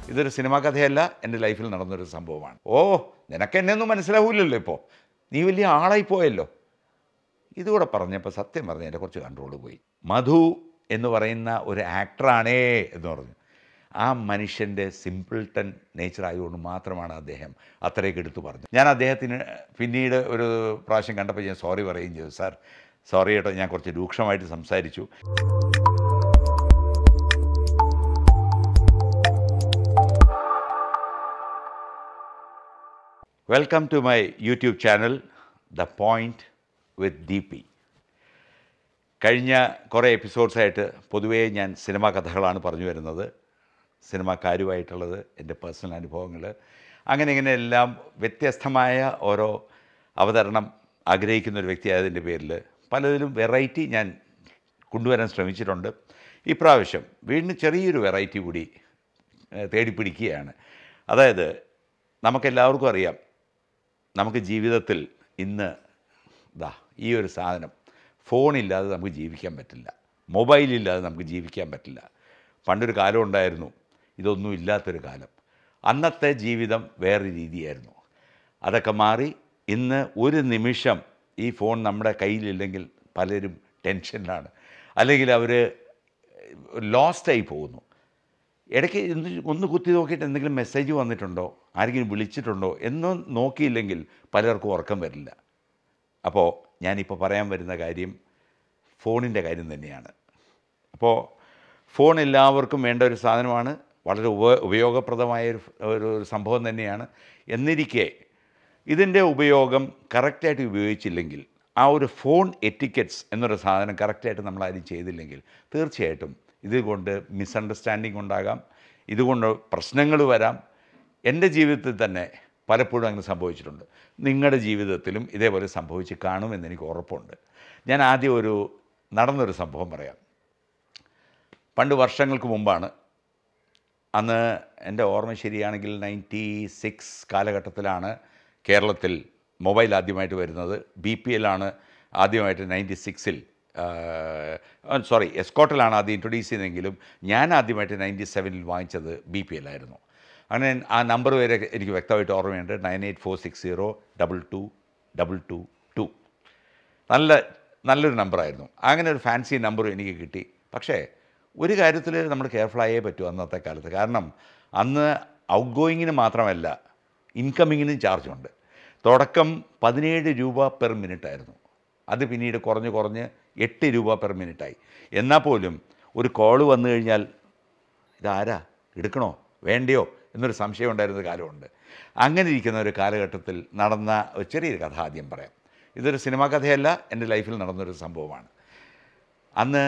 ഇതൊരു സിനിമാ കഥയല്ല എൻ്റെ ലൈഫിൽ നടന്നൊരു സംഭവമാണ് ഓ നിനക്ക് എന്നെ ഒന്നും മനസ്സിലാവില്ലല്ലോ ഇപ്പോൾ നീ വലിയ ആളായി പോയല്ലോ ഇതുകൂടെ പറഞ്ഞപ്പോൾ സത്യം പറഞ്ഞ് എൻ്റെ കുറച്ച് കൺട്രോൾ പോയി മധു എന്ന് പറയുന്ന ഒരു ആക്ടറാണേ എന്ന് പറഞ്ഞു ആ മനുഷ്യൻ്റെ സിമ്പിൾട്ടൺ നേച്ചർ ആയതുകൊണ്ട് മാത്രമാണ് അദ്ദേഹം അത്രയൊക്കെ എടുത്തു പറഞ്ഞത് ഞാൻ അദ്ദേഹത്തിന് പിന്നീട് ഒരു പ്രാവശ്യം കണ്ടപ്പോൾ ഞാൻ സോറി പറയുകയും ചെയ്തു സാർ സോറി കേട്ടോ ഞാൻ കുറച്ച് രൂക്ഷമായിട്ട് സംസാരിച്ചു welcome to my YouTube channel the point with D P കഴിഞ്ഞ കുറേ എപ്പിസോഡ്സായിട്ട് പൊതുവേ ഞാൻ സിനിമാ കഥകളാണ് പറഞ്ഞു വരുന്നത് സിനിമാക്കാരുമായിട്ടുള്ളത് എൻ്റെ പേഴ്സണൽ അനുഭവങ്ങൾ അങ്ങനെ ഇങ്ങനെ എല്ലാം വ്യത്യസ്തമായ ഓരോ അവതരണം ആഗ്രഹിക്കുന്ന ഒരു വ്യക്തിയായതിൻ്റെ പേരിൽ പലതിലും വെറൈറ്റി ഞാൻ കൊണ്ടുവരാൻ ശ്രമിച്ചിട്ടുണ്ട് ഇപ്രാവശ്യം വീണ്ടും ചെറിയൊരു വെറൈറ്റി കൂടി ഏഹ്, തേടിപ്പിടിക്കുകയാണ് അതായത് നമുക്കെല്ലാവർക്കും അറിയാം നമുക്ക് ജീവിതത്തിൽ ഇന്ന് ദാ ഈ ഒരു സാധനം ഫോണില്ലാതെ നമുക്ക് ജീവിക്കാൻ പറ്റില്ല മൊബൈലില്ലാതെ നമുക്ക് ജീവിക്കാൻ പറ്റില്ല പണ്ടൊരു കാലം ഉണ്ടായിരുന്നു ഇതൊന്നും ഇല്ലാത്തൊരു കാലം അന്നത്തെ ജീവിതം വേറെ രീതിയായിരുന്നു അതൊക്കെ മാറി ഇന്ന് ഒരു നിമിഷം ഈ ഫോൺ നമ്മുടെ കയ്യിലില്ലെങ്കിൽ പലരും ടെൻഷനിലാണ് അല്ലെങ്കിൽ അവർ ലോസ്റ്റായി പോകുന്നു ഇടയ്ക്ക് ഒന്ന് ഒന്ന് കുത്തി നോക്കിയിട്ട് എന്തെങ്കിലും മെസ്സേജ് വന്നിട്ടുണ്ടോ ആരെങ്കിലും വിളിച്ചിട്ടുണ്ടോ എന്നും നോക്കിയില്ലെങ്കിൽ പലർക്കും ഉറക്കം വരില്ല അപ്പോൾ ഞാനിപ്പോൾ പറയാൻ വരുന്ന കാര്യം ഫോണിൻ്റെ കാര്യം തന്നെയാണ് അപ്പോൾ ഫോൺ എല്ലാവർക്കും വേണ്ട ഒരു സാധനമാണ് വളരെ ഉപ ഉപയോഗപ്രദമായ ഒരു ഒരു ഒരു സംഭവം തന്നെയാണ് എന്നിരിക്കെ ഇതിൻ്റെ ഉപയോഗം കറക്റ്റായിട്ട് ഉപയോഗിച്ചില്ലെങ്കിൽ ആ ഒരു ഫോൺ എറ്റിക്കറ്റ്സ് എന്നൊരു സാധനം കറക്റ്റായിട്ട് നമ്മൾ ആരും ചെയ്തില്ലെങ്കിൽ തീർച്ചയായിട്ടും ഇതുകൊണ്ട് മിസ്അണ്ടർസ്റ്റാൻഡിങ് ഉണ്ടാകാം ഇതുകൊണ്ട് പ്രശ്നങ്ങൾ വരാം എൻ്റെ ജീവിതത്തിൽ തന്നെ പലപ്പോഴും അങ്ങനെ സംഭവിച്ചിട്ടുണ്ട് നിങ്ങളുടെ ജീവിതത്തിലും ഇതേപോലെ സംഭവിച്ച് കാണുമെന്ന് എനിക്ക് ഉറപ്പുണ്ട് ഞാൻ ആദ്യം ഒരു നടന്നൊരു സംഭവം പറയാം പണ്ട് വർഷങ്ങൾക്ക് മുമ്പാണ് അന്ന് എൻ്റെ ഓർമ്മ ശരിയാണെങ്കിൽ നയൻറ്റി സിക്സ് കാലഘട്ടത്തിലാണ് കേരളത്തിൽ മൊബൈൽ ആദ്യമായിട്ട് വരുന്നത് ബി പി എല്ലാണ് ആദ്യമായിട്ട് നയൻറ്റി സിക്സിൽ സോറി എസ്കോട്ടിലാണ് ആദ്യം ഇൻട്രൊഡ്യൂസ് ചെയ്തെങ്കിലും ഞാൻ ആദ്യമായിട്ട് നയൻറ്റി സെവനിൽ വാങ്ങിച്ചത് ബി പി എല്ലായിരുന്നു അങ്ങനെ ആ നമ്പർ വരെ എനിക്ക് വ്യക്തമായിട്ട് ഓർമ്മയുണ്ട് nine eight four six zero double two double two two നല്ല നല്ലൊരു നമ്പറായിരുന്നു അങ്ങനെ ഒരു ഫാൻസി നമ്പറും എനിക്ക് കിട്ടി പക്ഷേ ഒരു കാര്യത്തിൽ നമ്മൾ കെയർഫുള്ളായേ പറ്റൂ അന്നത്തെ കാലത്ത് കാരണം അന്ന് ഔട്ട് ഗോയിങ്ങിന് മാത്രമല്ല ഇൻകമ്മിങ്ങിനും ചാർജുണ്ട് തുടക്കം പതിനേഴ് രൂപ പെർ മിനിറ്റ് ആയിരുന്നു അത് പിന്നീട് കുറഞ്ഞ് കുറഞ്ഞ് എട്ട് രൂപ പെർ മിനിറ്റായി എന്നാൽ പോലും ഒരു കോള് വന്നു കഴിഞ്ഞാൽ ഇതാരാ എടുക്കണോ വേണ്ടയോ എന്നൊരു സംശയം ഉണ്ടായിരുന്ന കാലമുണ്ട് അങ്ങനെ ഇരിക്കുന്ന ഒരു കാലഘട്ടത്തിൽ നടന്ന ഒരു ചെറിയൊരു കഥ ആദ്യം പറയാം ഇതൊരു സിനിമാ കഥയല്ല എൻ്റെ ലൈഫിൽ നടന്നൊരു സംഭവമാണ് അന്ന്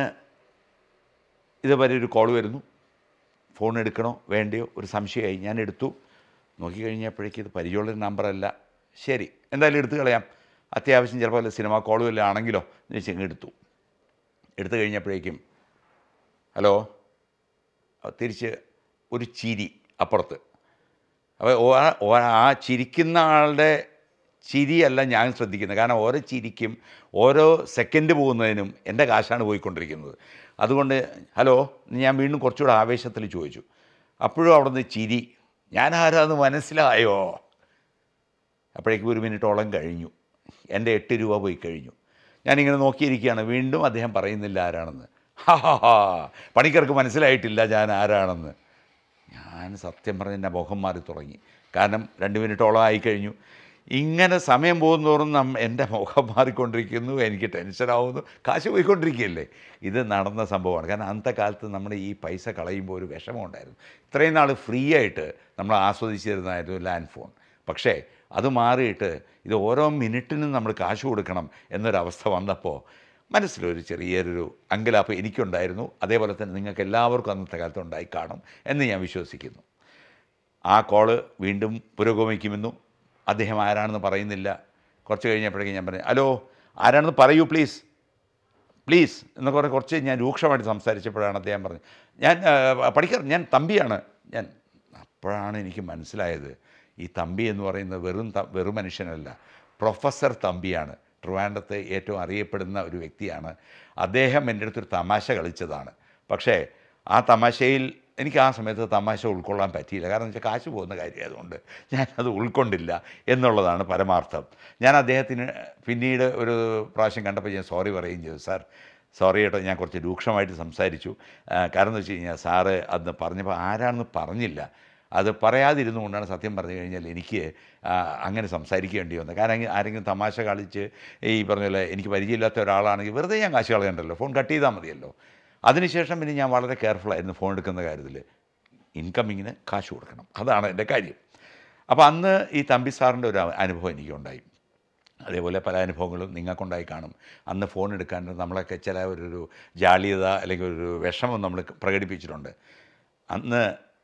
ഇതുവരെ ഒരു കോൾ വരുന്നു ഫോൺ എടുക്കണോ വേണ്ടയോ ഒരു സംശയമായി ഞാൻ എടുത്തു നോക്കിക്കഴിഞ്ഞപ്പോഴേക്കും ഇത് പരിചയമുള്ളൊരു നമ്പറല്ല ശരി എന്തായാലും എടുത്തു കളയാം അത്യാവശ്യം ചിലപ്പോൾ വല്ല സിനിമ കോൾ വല്ല ആണെങ്കിലോ എന്ന് വെച്ച് അങ്ങ് എടുത്തു എടുത്തു കഴിഞ്ഞപ്പോഴേക്കും ഹലോ തിരിച്ച് ഒരു ചിരി അപ്പുറത്ത് അപ്പോൾ ഓ- ഓ- ആ ചിരിക്കുന്ന ആളുടെ ചിരിയല്ല ഞാൻ ശ്രദ്ധിക്കുന്നത് കാരണം ഓരോ ചിരിക്കും ഓരോ സെക്കൻഡ് പോകുന്നതിനും എൻ്റെ കാശാണ് പോയിക്കൊണ്ടിരിക്കുന്നത് അതുകൊണ്ട് ഹലോ എന്ന് ഞാൻ വീണ്ടും കുറച്ചുകൂടെ ആവേശത്തിൽ ചോദിച്ചു അപ്പോഴും അവിടെ നിന്ന് ചിരി ഞാൻ ആരാന്ന് മനസ്സിലായോ അപ്പോഴേക്കും ഒരു മിനിറ്റോളം കഴിഞ്ഞു എൻ്റെ എട്ട് രൂപ പോയി കഴിഞ്ഞു ഞാനിങ്ങനെ നോക്കിയിരിക്കുകയാണ് വീണ്ടും അദ്ദേഹം പറയുന്നില്ല ആരാണെന്ന് ഹാ ഹാ ഹാ പണിക്കർക്ക് മനസ്സിലായിട്ടില്ല ഞാൻ ആരാണെന്ന് ഞാൻ സത്യം പറഞ്ഞ് എൻ്റെ മുഖം മാറി തുടങ്ങി കാരണം രണ്ട് മിനിറ്റോളം ആയി കഴിഞ്ഞു ഇങ്ങനെ സമയം പോകുന്നതോറും നം എൻ്റെ മുഖം മാറിക്കൊണ്ടിരിക്കുന്നു എനിക്ക് ടെൻഷനാവുന്നു കാശ് പോയിക്കൊണ്ടിരിക്കുകയല്ലേ ഇത് നടന്ന സംഭവമാണ് കാരണം അന്നത്തെ കാലത്ത് നമ്മൾ ഈ പൈസ കളയുമ്പോൾ ഒരു വിഷമം ഉണ്ടായിരുന്നു ഇത്രയും നാൾ ഫ്രീ ആയിട്ട് നമ്മൾ ആസ്വദിച്ചിരുന്നായിരുന്നു ലാൻഡ് ഫോൺ പക്ഷേ അത് മാറിയിട്ട് ഇത് ഓരോ മിനിറ്റിനും നമ്മൾ കാശ് കൊടുക്കണം എന്നൊരവസ്ഥ വന്നപ്പോൾ മനസ്സിലൊരു ചെറിയൊരു അങ്കലാപ്പ് എനിക്കുണ്ടായിരുന്നു അതേപോലെ തന്നെ നിങ്ങൾക്ക് എല്ലാവർക്കും അന്നത്തെ കാലത്ത് ഉണ്ടായി കാണും എന്ന് ഞാൻ വിശ്വസിക്കുന്നു ആ കോള് വീണ്ടും പുരോഗമിക്കുമെന്നും അദ്ദേഹം ആരാണെന്ന് പറയുന്നില്ല കുറച്ച് കഴിഞ്ഞപ്പോഴേക്കും ഞാൻ പറഞ്ഞു ഹലോ ആരാണെന്ന് പറയൂ പ്ലീസ് പ്ലീസ് എന്നൊക്കെ പറഞ്ഞ് കുറച്ച് ഞാൻ രൂക്ഷമായിട്ട് സംസാരിച്ചപ്പോഴാണ് അദ്ദേഹം പറഞ്ഞത് ഞാൻ ആ, പണിക്കർ ഞാൻ തമ്പിയാണ് ഞാൻ അപ്പോഴാണ് എനിക്ക് മനസ്സിലായത് ഈ തമ്പി എന്ന് പറയുന്നത് വെറും ത- വെറും മനുഷ്യനല്ല പ്രൊഫസർ തമ്പിയാണ് ട്രിവാൻഡ്രത്ത് ഏറ്റവും അറിയപ്പെടുന്ന ഒരു വ്യക്തിയാണ് അദ്ദേഹം എൻ്റെ അടുത്തൊരു തമാശ കളിച്ചതാണ് പക്ഷേ ആ തമാശയിൽ എനിക്ക് ആ സമയത്ത് തമാശ ഉൾക്കൊള്ളാൻ പറ്റിയില്ല കാരണം വെച്ചാൽ കാശ് പോകുന്ന കാര്യമായതുകൊണ്ട് ഞാനത് ഉൾക്കൊണ്ടില്ല എന്നുള്ളതാണ് പരമാർത്ഥം ഞാൻ അദ്ദേഹത്തിന് പിന്നീട് ഒരു പ്രാവശ്യം കണ്ടപ്പോൾ ഞാൻ സോറി പറയുകയും ചെയ്തു സാർ സോറി കേട്ടോ ഞാൻ കുറച്ച് രൂക്ഷമായിട്ട് സംസാരിച്ചു ആ, കാരണം എന്ന് വെച്ച് കഴിഞ്ഞാൽ സാറ് അന്ന് പറഞ്ഞപ്പോൾ ആരാണെന്ന് പറഞ്ഞില്ല അത് പറയാതിരുന്നു കൊണ്ടാണ് സത്യം പറഞ്ഞു കഴിഞ്ഞാൽ എനിക്ക് ആ, അങ്ങനെ സംസാരിക്കേണ്ടി വന്നത് കാരണം ആരെങ്കിലും തമാശ കളിച്ച് ഈ പറഞ്ഞ പോലെ എനിക്ക് പരിചയമില്ലാത്ത ഒരാളാണെങ്കിൽ വെറുതെ ഞാൻ കാശ് കളയണ്ടല്ലോ ഫോൺ കട്ട് ചെയ്താൽ മതിയല്ലോ അതിനുശേഷം പിന്നെ ഞാൻ വളരെ കെയർഫുള്ളായിരുന്നു ഫോൺ എടുക്കുന്ന കാര്യത്തിൽ ഇൻകമ്മിങ്ങിന് കാശ് കൊടുക്കണം അതാണ് എൻ്റെ കാര്യം അപ്പോൾ അന്ന് ഈ തമ്പി സാറിൻ്റെ ഒരു അനുഭവം എനിക്കുണ്ടായി അതേപോലെ പല അനുഭവങ്ങളും നിങ്ങൾക്കുണ്ടായി കാണും അന്ന് ഫോൺ എടുക്കാൻ നമ്മളൊക്കെ ചില ഒരു ഒരു ജാള്യത അല്ലെങ്കിൽ ഒരു വിഷമം നമ്മൾ പ്രകടിപ്പിച്ചിട്ടുണ്ട് അന്ന്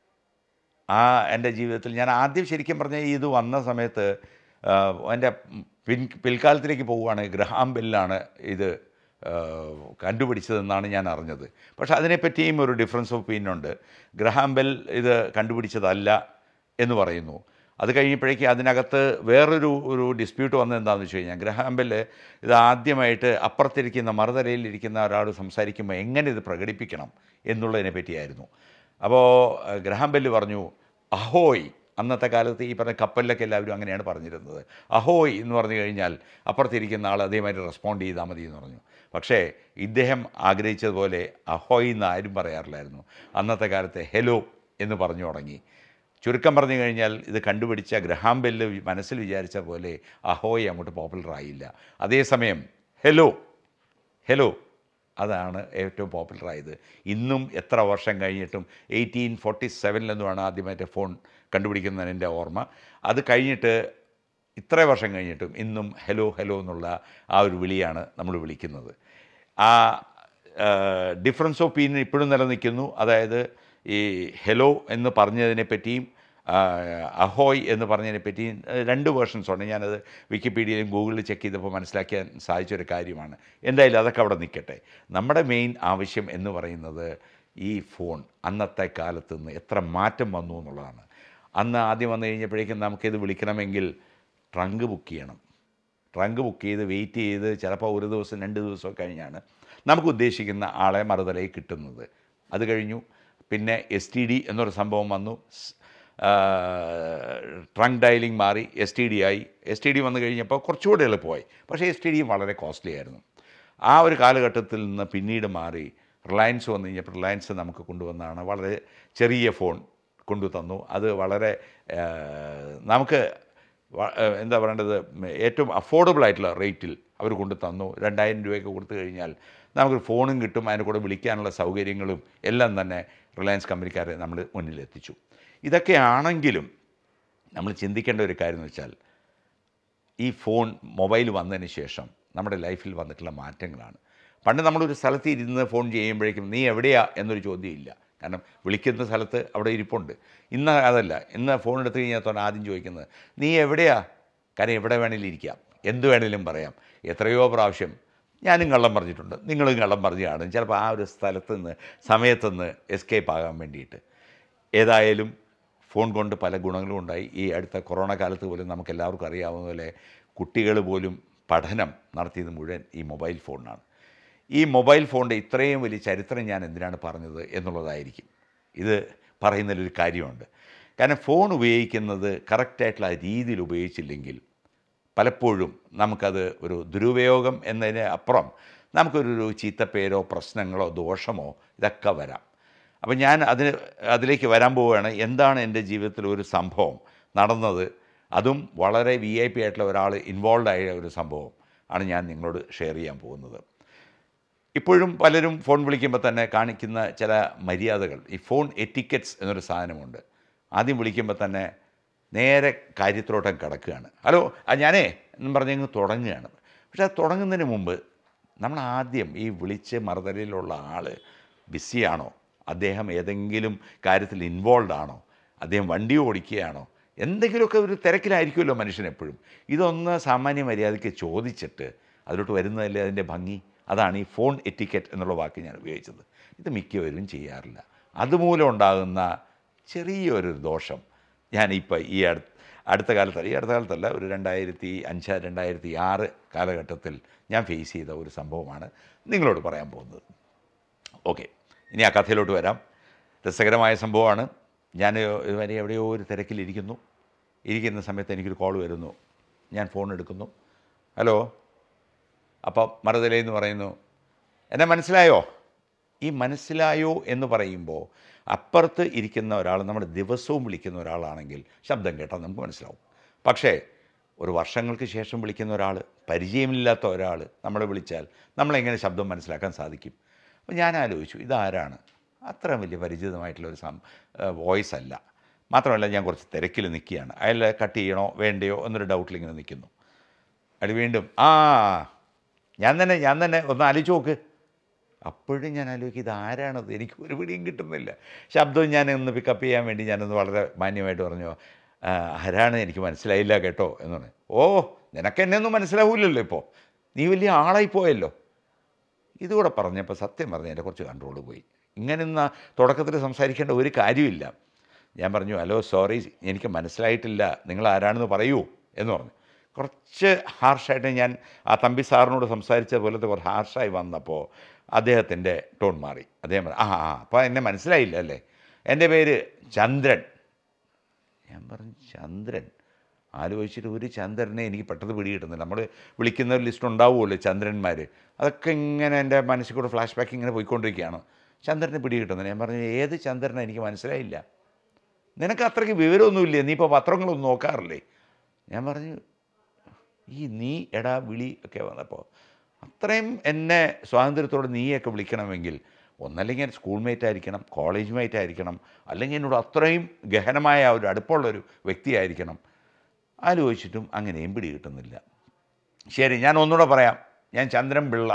ആ എൻ്റെ ജീവിതത്തിൽ ഞാൻ ആദ്യം ശരിക്കും പറഞ്ഞാൽ ഇത് വന്ന സമയത്ത് ആ, എൻ്റെ പിൻ പിൽക്കാലത്തിലേക്ക് പോവുകയാണ് ഗ്രഹാം ബെല്ലാണ് ഇത് ആ, കണ്ടുപിടിച്ചതെന്നാണ് ഞാൻ അറിഞ്ഞത് പക്ഷേ അതിനെപ്പറ്റിയും ഒരു ഡിഫറൻസ് ഓഫ് ഒപ്പീനിയൻ ഉണ്ട് ഗ്രഹാം ബെൽ ഇത് കണ്ടുപിടിച്ചതല്ല എന്ന് പറയുന്നു അത് കഴിഞ്ഞപ്പോഴേക്ക് അതിനകത്ത് വേറൊരു ഒരു ഡിസ്പ്യൂട്ട് വന്നത് എന്താണെന്ന് വെച്ച് കഴിഞ്ഞാൽ ഗ്രഹാം ബെല്ല് ഇത് ആദ്യമായിട്ട് അപ്പുറത്തിരിക്കുന്ന മറുതലയിലിരിക്കുന്ന ഒരാൾ സംസാരിക്കുമ്പോൾ എങ്ങനെ ഇത് പ്രകടിപ്പിക്കണം എന്നുള്ളതിനെ പറ്റിയായിരുന്നു അപ്പോൾ ഗ്രഹാം ബെല്ല് പറഞ്ഞു അഹോയ് അന്നത്തെ കാലത്ത് ഈ പറഞ്ഞ കപ്പലിലൊക്കെ എല്ലാവരും അങ്ങനെയാണ് പറഞ്ഞിരുന്നത് അഹോയ് എന്ന് പറഞ്ഞു കഴിഞ്ഞാൽ അപ്പുറത്തിരിക്കുന്ന ആൾ അതേമാതിരി റെസ്പോണ്ട് ചെയ്താൽ മതി എന്ന് പറഞ്ഞു പക്ഷേ ഇദ്ദേഹം ആഗ്രഹിച്ചതുപോലെ അഹോയ് എന്ന് ആരും പറയാറില്ലായിരുന്നു അന്നത്തെ കാലത്ത് ഹെലോ എന്ന് പറഞ്ഞു തുടങ്ങി ചുരുക്കം പറഞ്ഞു കഴിഞ്ഞാൽ ഇത് കണ്ടുപിടിച്ച ഗ്രഹാം ബെല്ല് വി- മനസ്സിൽ വിചാരിച്ച പോലെ അഹോയ് അങ്ങോട്ട് പോപ്പുലർ ആയില്ല അതേസമയം ഹെലോ ഹെലോ അതാണ് ഏറ്റവും പോപ്പുലർ ആയത് ഇന്നും എത്ര വർഷം കഴിഞ്ഞിട്ടും എയ്റ്റീൻ ഫോർട്ടി സെവനിലെന്നുമാണ് ആദ്യമായിട്ട് ഫോൺ കണ്ടുപിടിക്കുന്നതിന് എൻ്റെ ഓർമ്മ അത് കഴിഞ്ഞിട്ട് ഇത്ര വർഷം കഴിഞ്ഞിട്ടും ഇന്നും ഹലോ ഹലോ എന്നുള്ള ആ ഒരു വിളിയാണ് നമ്മൾ വിളിക്കുന്നത് ആ ഡിഫറൻസ് ഓഫ് ഒപ്പീനിയൻ ഇപ്പോഴും നിലനിൽക്കുന്നു അതായത് ഈ ഹെലോ എന്ന് പറഞ്ഞതിനെ പറ്റിയും ആ, അഹോയ് എന്ന് പറഞ്ഞതിനെ പറ്റിയും ഏഹ്, രണ്ട് വേർഷൻസ് ഉണ്ട് ഞാനത് വിക്കിപീഡിയയിലും ഗൂഗിളിൽ ചെക്ക് ചെയ്തപ്പോൾ മനസ്സിലാക്കാൻ സാധിച്ചൊരു കാര്യമാണ് എന്തായാലും അതൊക്കെ അവിടെ നിൽക്കട്ടെ നമ്മുടെ മെയിൻ ആവശ്യം എന്ന് പറയുന്നത് ഈ ഫോൺ അന്നത്തെ കാലത്ത് നിന്ന് എത്ര മാറ്റം വന്നു എന്നുള്ളതാണ് അന്ന് ആദ്യം വന്നു കഴിഞ്ഞപ്പോഴേക്കും നമുക്കിത് വിളിക്കണമെങ്കിൽ ട്രങ്ക് ബുക്ക് ചെയ്യണം ട്രങ്ക് ബുക്ക് ചെയ്ത് വെയിറ്റ് ചെയ്ത് ചിലപ്പോൾ ഒരു ദിവസം രണ്ട് ദിവസം കഴിഞ്ഞാണ് നമുക്ക് ഉദ്ദേശിക്കുന്ന ആളെ മറുതലയിൽ കിട്ടുന്നത് അത് കഴിഞ്ഞു പിന്നെ എസ് ടി ഡി എന്നൊരു സംഭവം വന്നു സ്- ആ, ട്രങ്ക് ഡയലിംഗ് മാറി എസ് ടി ഡി ആയി എസ് ടി ഡി വന്നു കഴിഞ്ഞപ്പോൾ കുറച്ചുകൂടി എളുപ്പമായി പക്ഷേ എസ് ടി ഡിയും വളരെ കോസ്റ്റ്ലി ആയിരുന്നു ആ ഒരു കാലഘട്ടത്തിൽ നിന്ന് പിന്നീട് മാറി റിലയൻസ് വന്നു കഴിഞ്ഞപ്പോൾ റിലയൻസ് നമുക്ക് കൊണ്ടുവന്നതാണ് വളരെ ചെറിയ ഫോൺ കൊണ്ടു തന്നു അത് വളരെ ആ, നമുക്ക് വ- ഏഹ് എന്താ പറയേണ്ടത് ഏറ്റവും അഫോർഡബിൾ ആയിട്ടുള്ള റേറ്റിൽ അവർ കൊണ്ടു തന്നു രണ്ടായിരം രൂപയൊക്കെ കൊടുത്തു കഴിഞ്ഞാൽ നമുക്കൊരു ഫോണും കിട്ടും അതിന് കൂടെ വിളിക്കാനുള്ള സൗകര്യങ്ങളും എല്ലാം തന്നെ റിലയൻസ് കമ്പനിക്കാരെ നമ്മൾ മുന്നിലെത്തിച്ചു ഇതൊക്കെ ആണെങ്കിലും നമ്മൾ ചിന്തിക്കേണ്ട ഒരു കാര്യം എന്ന് വെച്ചാൽ ഈ ഫോൺ മൊബൈൽ വന്നതിന് ശേഷം നമ്മുടെ ലൈഫിൽ വന്നിട്ടുള്ള മാറ്റങ്ങളാണ് പണ്ട് നമ്മളൊരു സ്ഥലത്ത് ഇരുന്ന് ഫോൺ ചെയ്യുമ്പോഴേക്കും നീ എവിടെയാ എന്നൊരു ചോദ്യമില്ല കാരണം വിളിക്കുന്ന സ്ഥലത്ത് അവിടെ ഇരിപ്പുണ്ട് ഇന്ന് അതല്ല ഇന്ന് ഫോൺ എടുത്തു കഴിഞ്ഞാൽ തന്നെ ആദ്യം ചോദിക്കുന്നത് നീ എവിടെയാ കാരണം എവിടെ വേണേലും ഇരിക്കാം എന്ത് വേണേലും പറയാം എത്രയോ പ്രാവശ്യം ഞാനും കള്ളം പറഞ്ഞിട്ടുണ്ട് നിങ്ങളും കള്ളം പറഞ്ഞാണ് ചിലപ്പോൾ ആ ഒരു സ്ഥലത്ത് നിന്ന് സമയത്ത് നിന്ന് എസ്കേപ്പ് ആകാൻ വേണ്ടിയിട്ട് ഏതായാലും ഫോൺ കൊണ്ട് പല ഗുണങ്ങളും ഉണ്ടായി ഈ അടുത്ത കൊറോണ കാലത്ത് പോലും നമുക്ക് എല്ലാവർക്കും അറിയാവുന്ന പോലെ കുട്ടികൾ പോലും പഠനം നടത്തിയത് മുഴുവൻ ഈ മൊബൈൽ ഫോണിനാണ് ഈ മൊബൈൽ ഫോണിൻ്റെ ഇത്രയും വലിയ ചരിത്രം ഞാൻ എന്തിനാണ് പറഞ്ഞത് എന്നുള്ളതായിരിക്കും ഇത് പറയുന്നതിലൊരു കാര്യമുണ്ട് കാരണം ഫോൺ ഉപയോഗിക്കുന്നത് കറക്റ്റായിട്ടുള്ള രീതിയിൽ ഉപയോഗിച്ചില്ലെങ്കിൽ പലപ്പോഴും നമുക്കത് ഒരു ദുരുപയോഗം എന്നതിന് അപ്പുറം നമുക്കൊരു ചീത്തപ്പേരോ പ്രശ്നങ്ങളോ ദോഷമോ ഇതൊക്കെ വരാം അപ്പം ഞാൻ അതിന് അതിലേക്ക് വരാൻ പോവുകയാണ് എന്താണ് എൻ്റെ ജീവിതത്തിൽ ഒരു സംഭവം നടന്നത് അതും വളരെ വി ഐ പി ആയിട്ടുള്ള ഒരാൾ ഇൻവോൾവ് ആയ ഒരു സംഭവം ആണ് ഞാൻ നിങ്ങളോട് ഷെയർ ചെയ്യാൻ പോകുന്നത് ഇപ്പോഴും പലരും ഫോൺ വിളിക്കുമ്പോൾ തന്നെ കാണിക്കുന്ന ചില മര്യാദകൾ ഈ ഫോൺ എറ്റിക്കറ്റ്സ് എന്നൊരു സാധനമുണ്ട് ആദ്യം വിളിക്കുമ്പോൾ തന്നെ നേരെ കാര്യത്തിലോട്ടം കിടക്കുകയാണ് ഹലോ ആ ഞാനേ എന്നും പറഞ്ഞങ്ങ് തുടങ്ങുകയാണ് പക്ഷേ അത് തുടങ്ങുന്നതിന് മുമ്പ് നമ്മൾ ആദ്യം ഈ വിളിച്ച് മറുതലയിലുള്ള ആൾ ബിസിയാണോ അദ്ദേഹം ഏതെങ്കിലും കാര്യത്തിൽ ഇൻവോൾവ് ആണോ അദ്ദേഹം വണ്ടി ഓടിക്കുകയാണോ എന്തെങ്കിലുമൊക്കെ ഒരു തിരക്കിലായിരിക്കുമല്ലോ മനുഷ്യൻ എപ്പോഴും ഇതൊന്ന് സാമാന്യ മര്യാദയ്ക്ക് ചോദിച്ചിട്ട് അതിലോട്ട് വരുന്നതല്ലേ അതിൻ്റെ ഭംഗി അതാണ് ഈ ഫോൺ എറ്റിക്കറ്റ് എന്നുള്ള വാക്ക് ഞാൻ ഉപയോഗിച്ചത് ഇത് മിക്കവരും ചെയ്യാറില്ല അതുമൂലം ഉണ്ടാകുന്ന ചെറിയൊരു ദോഷം ഞാനിപ്പോൾ ഈ അടുത്ത അടുത്ത കാലത്ത് ഈ അടുത്ത കാലത്തല്ല ഒരു രണ്ടായിരത്തി അഞ്ച് രണ്ടായിരത്തി ആറ് കാലഘട്ടത്തിൽ ഞാൻ ഫേസ് ചെയ്ത ഒരു സംഭവമാണ് നിങ്ങളോട് പറയാൻ പോകുന്നത് ഓക്കെ ഇനി ആ കഥയിലോട്ട് വരാം രസകരമായ സംഭവമാണ് ഞാൻ ഇതുവരെ എവിടെയോ ഒരു തിരക്കിലിരിക്കുന്നു ഇരിക്കുന്ന സമയത്ത് എനിക്കൊരു കോൾ വരുന്നു ഞാൻ ഫോൺ എടുക്കുന്നു ഹലോ അപ്പം മറുതലയെന്ന് പറയുന്നു എന്നെ മനസ്സിലായോ ഈ മനസ്സിലായോ എന്ന് പറയുമ്പോൾ അപ്പുറത്ത് ഇരിക്കുന്ന ഒരാൾ നമ്മുടെ ദിവസവും വിളിക്കുന്ന ഒരാളാണെങ്കിൽ ശബ്ദം കേട്ടാൽ നമുക്ക് മനസ്സിലാവും പക്ഷേ ഒരു വർഷങ്ങൾക്ക് ശേഷം വിളിക്കുന്ന ഒരാൾ പരിചയമില്ലാത്ത ഒരാൾ നമ്മളെ വിളിച്ചാൽ നമ്മളെങ്ങനെ ശബ്ദം മനസ്സിലാക്കാൻ സാധിക്കും അപ്പോൾ ഞാൻ ആലോചിച്ചു ഇതാരാണ് അത്ര വലിയ പരിചിതമായിട്ടുള്ള ഒരു സം വോയിസ് അല്ല മാത്രമല്ല ഞാൻ കുറച്ച് തിരക്കിൽ നിൽക്കുകയാണ് അയാൾ കട്ട് ചെയ്യണോ വേണ്ടയോ എന്നൊരു ഡൗട്ടിൽ ഇങ്ങനെ നിൽക്കുന്നു അയാൾ വീണ്ടും ആ ഞാൻ തന്നെ ഞാൻ തന്നെ ഒന്ന് ആലോചിച്ച് നോക്ക് അപ്പോഴും ഞാൻ ആലോചിക്കും ഇത് ആരാണത് എനിക്ക് ഒരു പിടിയും കിട്ടുന്നില്ല ശബ്ദം ഞാൻ ഒന്ന് പിക്കപ്പ് ചെയ്യാൻ വേണ്ടി ഞാനൊന്ന് വളരെ മാന്യമായിട്ട് പറഞ്ഞു "ആ, ആരാണ് എനിക്ക് മനസ്സിലായില്ല കേട്ടോ എന്ന് പറഞ്ഞു ഓ നിനക്ക് എന്നെ ഒന്നും മനസ്സിലാവില്ലല്ലോ ഇപ്പോൾ നീ വലിയ ആളായി പോയല്ലോ ഇതുകൂടെ പറഞ്ഞപ്പോൾ സത്യം പറഞ്ഞ് എൻ്റെ കുറച്ച് കൺട്രോൾ പോയി ഇങ്ങനെ ഇന്ന് തുടക്കത്തിൽ സംസാരിക്കേണ്ട ഒരു കാര്യമില്ല ഞാൻ പറഞ്ഞു ഹലോ സോറി എനിക്ക് മനസ്സിലായിട്ടില്ല നിങ്ങൾ ആരാണെന്ന് പറയൂ എന്ന് പറഞ്ഞു കുറച്ച് ഹാർഷായിട്ട് ഞാൻ ആ തമ്പി സാറിനോട് സംസാരിച്ച പോലത്തെ കുറച്ച് ഹാർഷായി വന്നപ്പോൾ അദ്ദേഹത്തിൻ്റെ ടോൺ മാറി അദ്ദേഹം പറഞ്ഞു, ആ ആ അപ്പോൾ എന്നെ മനസ്സിലായില്ല അല്ലേ എൻ്റെ പേര് ചന്ദ്രൻ ഞാൻ പറഞ്ഞു ചന്ദ്രൻ ആലോചിച്ചിട്ട് ഒരു ചന്ദ്രനെ എനിക്ക് പെട്ടെന്ന് പിടികിട്ടുന്നില്ല നമ്മൾ വിളിക്കുന്ന ഒരു ലിസ്റ്റ് ഉണ്ടാവുമല്ലോ ചന്ദ്രന്മാർ അതൊക്കെ ഇങ്ങനെ എൻ്റെ മനസ്സിൽ കൂടെ ഫ്ലാഷ് ബാക്ക് ഇങ്ങനെ പോയിക്കൊണ്ടിരിക്കുകയാണ് ചന്ദ്രനെ പിടികിട്ടുന്നില്ല ഞാൻ പറഞ്ഞു ഏത് ചന്ദ്രനെ എനിക്ക് മനസ്സിലായില്ല നിനക്ക് അത്രയ്ക്ക് വിവരമൊന്നുമില്ലേ നീ ഇപ്പോൾ പത്രങ്ങളൊന്നും നോക്കാറില്ലേ ഞാൻ പറഞ്ഞു ഈ നീ എടാ വിളി ഒക്കെ വന്നപ്പോൾ അത്രയും എന്നെ സ്വാതന്ത്ര്യത്തോടെ നീയൊക്കെ വിളിക്കണമെങ്കിൽ ഒന്നല്ലെങ്കിൽ സ്കൂൾ മേറ്റ് ആയിരിക്കണം കോളേജ് മേറ്റ് ആയിരിക്കണം അല്ലെങ്കിൽ എന്നോട് അത്രയും ഗഹനമായ ഒരു അടുപ്പമുള്ളൊരു വ്യക്തിയായിരിക്കണം ആലോചിച്ചിട്ടും അങ്ങനെയും പിടി കിട്ടുന്നില്ല ശരി ഞാൻ ഒന്നുകൂടെ പറയാം ഞാൻ ചന്ദ്രൻ പിള്ള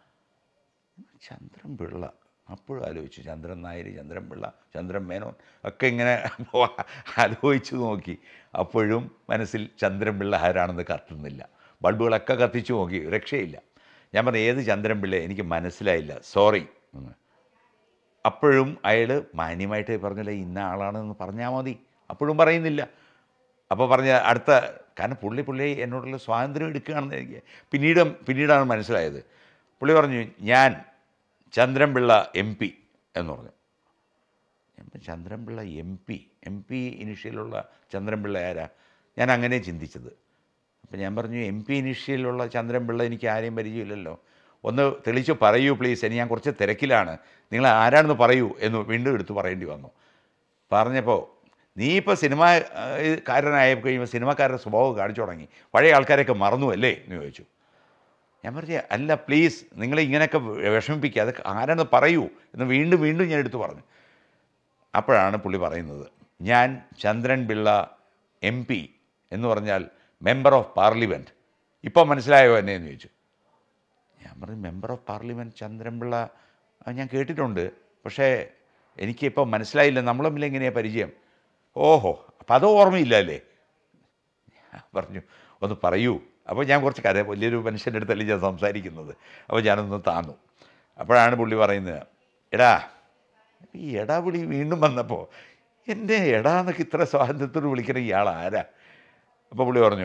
ചന്ദ്രൻ പിള്ള അപ്പോഴും ആലോചിച്ചു ചന്ദ്രൻ നായർ ചന്ദ്രൻ പിള്ള ചന്ദ്രൻ മേനോൻ ഒക്കെ ഇങ്ങനെ ആലോചിച്ച് നോക്കി അപ്പോഴും മനസ്സിൽ ചന്ദ്രൻ പിള്ള ആരാണെന്ന് കത്തുന്നില്ല ബൾബുകളൊക്കെ കത്തിച്ചു നോക്കി രക്ഷയില്ല ഞാൻ പറഞ്ഞു ഏത് ചന്ദ്രൻ പിള്ള എനിക്ക് മനസ്സിലായില്ല സോറി എന്ന് അപ്പോഴും അയാൾ മാന്യമായിട്ട് പറഞ്ഞില്ല ഇന്ന ആളാണെന്ന് പറഞ്ഞാൽ മതി അപ്പോഴും പറയുന്നില്ല അപ്പോൾ പറഞ്ഞ അടുത്ത കാരണം പുള്ളി പുള്ളി എന്നോടുള്ള സ്വാതന്ത്ര്യം എടുക്കുകയാണെന്ന് എനിക്ക് പിന്നീട് പിന്നീടാണ് മനസ്സിലായത് പുള്ളി പറഞ്ഞു ഞാൻ ചന്ദ്രൻപിള്ള എം പി എന്ന് പറഞ്ഞു ഞാൻ പറഞ്ഞു, Chandran Pillai M P M P ഇനിഷ്യലുള്ള ചന്ദ്രൻപിള്ള ആരാ ഞാൻ അങ്ങനെ ചിന്തിച്ചത് അപ്പം ഞാൻ പറഞ്ഞു എം പി ഇനിഷ്യലുള്ള ചന്ദ്രൻപിള്ള എനിക്ക് ആരെയും പരിചയമില്ലല്ലോ ഒന്ന് തെളിച്ച് പറയൂ പ്ലീസ് ഇനി ഞാൻ കുറച്ച് തിരക്കിലാണ് നിങ്ങൾ ആരാണെന്ന് പറയൂ എന്ന് വീണ്ടും എടുത്ത് പറയേണ്ടി വന്നു പറഞ്ഞപ്പോൾ നീ ഇപ്പോൾ സിനിമ കാരനായി കഴിയുമ്പോൾ സിനിമക്കാരുടെ സ്വഭാവം കാണിച്ചു തുടങ്ങി പഴയ ആൾക്കാരെയൊക്കെ മറന്നു അല്ലേ എന്ന് ചോദിച്ചു ഞാൻ പറഞ്ഞു അല്ല പ്ലീസ് നിങ്ങൾ ഇങ്ങനെയൊക്കെ വിഷമിപ്പിക്കുക അതൊക്കെ ആരാണെന്ന് പറയൂ എന്ന് വീണ്ടും വീണ്ടും ഞാൻ എടുത്തു പറഞ്ഞു അപ്പോഴാണ് പുള്ളി പറയുന്നത് ഞാൻ ചന്ദ്രൻ പിള്ള എം പി എന്ന് പറഞ്ഞാൽ മെമ്പർ ഓഫ് പാർലമെൻറ്റ് ഇപ്പോൾ മനസ്സിലായോ എന്നെ എന്ന് ചോദിച്ചു ഞാൻ പറഞ്ഞു മെമ്പർ ഓഫ് പാർലമെൻറ്റ് ചന്ദ്രൻപിള്ള ആ, ഞാൻ കേട്ടിട്ടുണ്ട് പക്ഷേ എനിക്കിപ്പോൾ മനസ്സിലായില്ല നമ്മൾ തമ്മിൽ എങ്ങനെയാണ് പരിചയം ഓഹോ അപ്പം അത് ഓർമ്മയില്ല അല്ലേ ഞാൻ പറഞ്ഞു ഒന്ന് പറയൂ അപ്പോൾ ഞാൻ കുറച്ച് കര വലിയൊരു മനുഷ്യൻ്റെ അടുത്തല്ലേ ഞാൻ സംസാരിക്കുന്നത് അപ്പോൾ ഞാനൊന്ന് താന്നു അപ്പോഴാണ് പുള്ളി പറയുന്നത് എടാ ഈ എടാ വിളി വീണ്ടും വന്നപ്പോൾ എൻ്റെ എടാ എന്നൊക്കെ ഇത്ര സ്വാതന്ത്ര്യത്തോട് വിളിക്കണ ഇയാൾ ആരാ അപ്പോൾ പുള്ളി പറഞ്ഞു